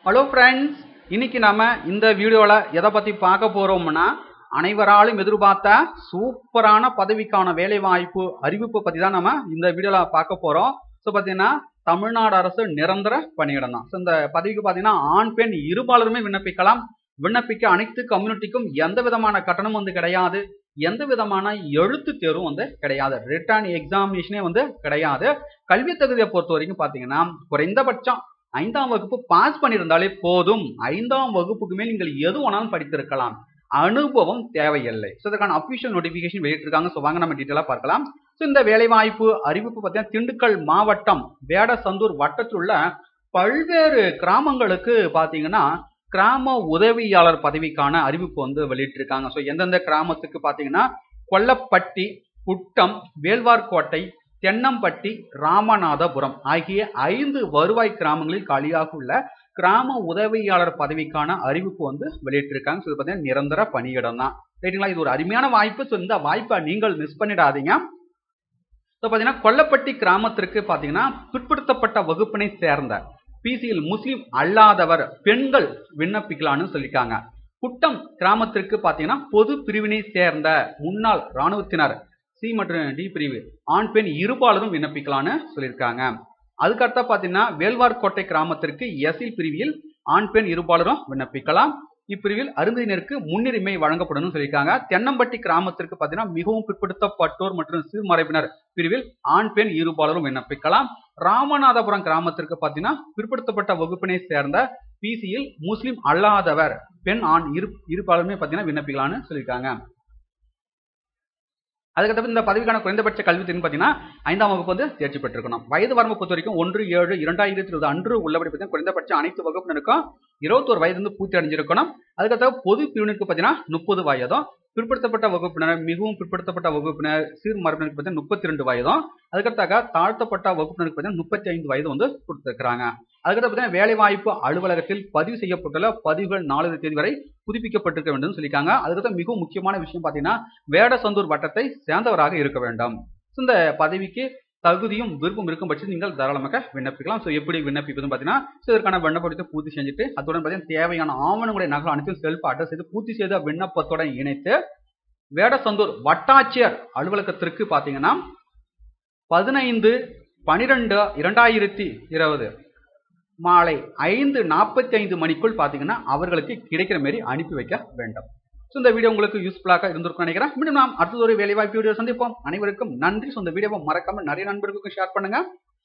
hello friends இன்னைக்கு நாம இந்த வீடியோவில் எதை பற்றி பார்க்க போகிறோம்னா அனைவராலும் எதிர்பார்த்த சூப்பரான பதவிக்கான வேலைவாய்ப்பு அறிவிப்பு பற்றி தான் நம்ம இந்த வீடியோவில் பார்க்க போகிறோம் ஸோ பார்த்தீங்கன்னா தமிழ்நாடு அரசு நிரந்தர பணியிடம் தான் ஸோ இந்த பதவிக்கு பார்த்தீங்கன்னா ஆண் பெண் இருபாலருமே விண்ணப்பிக்கலாம் விண்ணப்பிக்க அனைத்து கம்யூனிட்டிக்கும் எந்த விதமான கட்டணம் வந்து கிடையாது எந்த விதமான எழுத்து தேர்வும் வந்து கிடையாது ரிட்டர்ன் எக்ஸாமினேஷனே வந்து கிடையாது கல்வி தகுதியை பொறுத்த வரைக்கும் பார்த்தீங்கன்னா குறைந்தபட்சம் ஐந்தாம் வகுப்பு பாஸ் பண்ணியிருந்தாலே போதும் ஐந்தாம் வகுப்புக்கு மேல் நீங்கள் எது வேணாலும் படித்திருக்கலாம் அனுபவம் தேவையில்லை ஸோ இதற்கான அஃபிஷியல் நோட்டிஃபிகேஷன் வெளியிட்டிருக்காங்க ஸோ வாங்க நம்ம டீட்டெயிலாக பார்க்கலாம் ஸோ இந்த வேலைவாய்ப்பு அறிவிப்பு பார்த்தீங்கன்னா திண்டுக்கல் மாவட்டம் வேடசந்தூர் வட்டத்தில் உள்ள பல்வேறு கிராமங்களுக்கு பார்த்தீங்கன்னா கிராம உதவியாளர் பதவிக்கான அறிவிப்பு வந்து வெளியிட்டிருக்காங்க ஸோ எந்தெந்த கிராமத்துக்கு பார்த்தீங்கன்னா கொல்லப்பட்டி குட்டம் வேல்வார்கோட்டை தென்னம்பட்டி ராமநாதபுரம் ஆகிய ஐந்து வருவாய் கிராமங்களில் காலியாக உள்ள கிராம உதவியாளர் பதவிக்கான அறிவிப்பு வந்து வெளியிட்டிருக்காங்க ஸோ இது பார்த்தீங்கன்னா நிரந்தர பணியிடம் தான் ரைட்டுங்களா இது ஒரு அருமையான வாய்ப்பு ஸோ இந்த வாய்ப்பை நீங்கள் மிஸ் பண்ணிடாதீங்க ஸோ பார்த்தீங்கன்னா கொல்லப்பட்டி கிராமத்திற்கு பார்த்தீங்கன்னா பிற்படுத்தப்பட்ட வகுப்பினை சேர்ந்த பிசியில் முஸ்லீம் அல்லாதவர் பெண்கள் விண்ணப்பிக்கலாம்னு சொல்லியிருக்காங்க குட்டம் கிராமத்திற்கு பார்த்தீங்கன்னா பொது பிரிவினை சேர்ந்த முன்னாள் இராணுவத்தினர் சி மற்றும் டி பிரிவு ஆண் பெண் இருபாலரும் விண்ணப்பிக்கலாம்னு சொல்லியிருக்காங்க அதுக்கடுத்த பார்த்தீங்கன்னா வேல்வார்கோட்டை கிராமத்திற்கு எஸ்இல் பிரிவில் ஆண் பெண் இருபாலரும் விண்ணப்பிக்கலாம் இப்பிரிவில் அருந்தினருக்கு முன்னுரிமை வழங்கப்படும் சொல்லியிருக்காங்க தென்னம்பட்டி கிராமத்திற்கு பார்த்தீங்கன்னா மிகவும் பிற்படுத்தப்பட்டோர் மற்றும் சிறுமரபினர் பிரிவில் ஆண் பெண் இருபாலரும் விண்ணப்பிக்கலாம் ராமநாதபுரம் கிராமத்திற்கு பார்த்தீங்கன்னா பிற்படுத்தப்பட்ட வகுப்பினை சேர்ந்த பிசியில் முஸ்லிம் அல்லாதவர் பெண் ஆண் இரு இருபாலருமே பார்த்தீங்கன்னா விண்ணப்பிக்கலாம்னு சொல்லியிருக்காங்க அதுக்கப்புறம் இந்த பதவிக்கான குறைந்தபட்ச கல்வி திறன் பார்த்தீங்கன்னா ஐந்தாம் வகுப்பு வந்து தேர்ச்சி பெற்றிருக்கணும் வயது வரம்பு பொறுத்த வரைக்கும் ஒன்று ஏழு இரண்டாயிரத்தி இருபது அன்று உள்ளபடி பார்த்தீங்கன்னா குறைந்தபட்ச அனைத்து வகுப்பினருக்கும் இருபத்தோரு வயது வந்து பூர்த்தி அடைஞ்சிருக்கணும் அதுக்கப்புறம் பொது பிரிவினருக்கு பார்த்தீங்கன்னா முப்பது வயதும் பிற்படுத்தப்பட்ட வகுப்பினர் மிகவும் பிற்படுத்தப்பட்ட வகுப்பினர் சீர் மரபினருக்கு பார்த்தீங்கன்னா முப்பத்தி ரெண்டு வயதும் அதுக்கடுத்தாக தாழ்த்தப்பட்ட வகுப்பினருக்கு பார்த்தீங்கன்னா முப்பத்தி ஐந்து வயது வந்து கொடுத்துருக்காங்க அதுக்கடுத்து பார்த்தீங்கன்னா வேலைவாய்ப்பு அலுவலகத்தில் பதிவு செய்யப்பட்டுள்ள பதிவுகள் நாலு தேதி வரை புதுப்பிக்கப்பட்டிருக்க வேண்டும் சொல்லியிருக்காங்க அதுக்கடுத்து மிகவும் முக்கியமான விஷயம் பார்த்தீங்கன்னா வேடசந்தூர் வட்டத்தை சேர்ந்தவராக இருக்க வேண்டும் இந்த பதவிக்கு தகுதியும் விருப்பம் இருக்கும் பட்சத்தில் நீங்கள் தாராளமாக விண்ணப்பிக்கலாம் ஸோ எப்படி விண்ணப்பிப்பதுன்னு பார்த்தீங்கன்னா ஸோ இதற்கான விண்ணப்பத்தை பூர்த்தி செஞ்சுட்டு அதுடன் பார்த்தீங்கன்னா தேவையான ஆவணங்களுடைய நகல் அனைத்தும் செல்ஃப் அட்ரஸ் செய்து பூர்த்தி செய்த விண்ணப்பத்துடன் இணைத்து வேடசந்தூர் வட்டாட்சியர் அலுவலகத்திற்கு பார்த்தீங்கன்னா பதினைந்து பனிரெண்டு இரண்டாயிரத்தி இருபது மாலை ஐந்து நாற்பத்தி ஐந்து மணிக்குள் பார்த்தீங்கன்னா அவர்களுக்கு கிடைக்கிற மாரி அனுப்பி வைக்க வேண்டும் ஸோ இந்த வீடியோ உங்களுக்கு யூஸ்ஃபுல்லாக இருந்திருக்கும் நினைக்கிறேன் மீண்டும் நாம் அடுத்தது ஒரு வேலைவாய்ப்பு வீடியோ சந்திப்போம் அனைவருக்கும் நன்றி ஸோ இந்த வீடியோவை மறக்காம நிறைய நண்பர்களுக்கும் ஷேர் பண்ணுங்க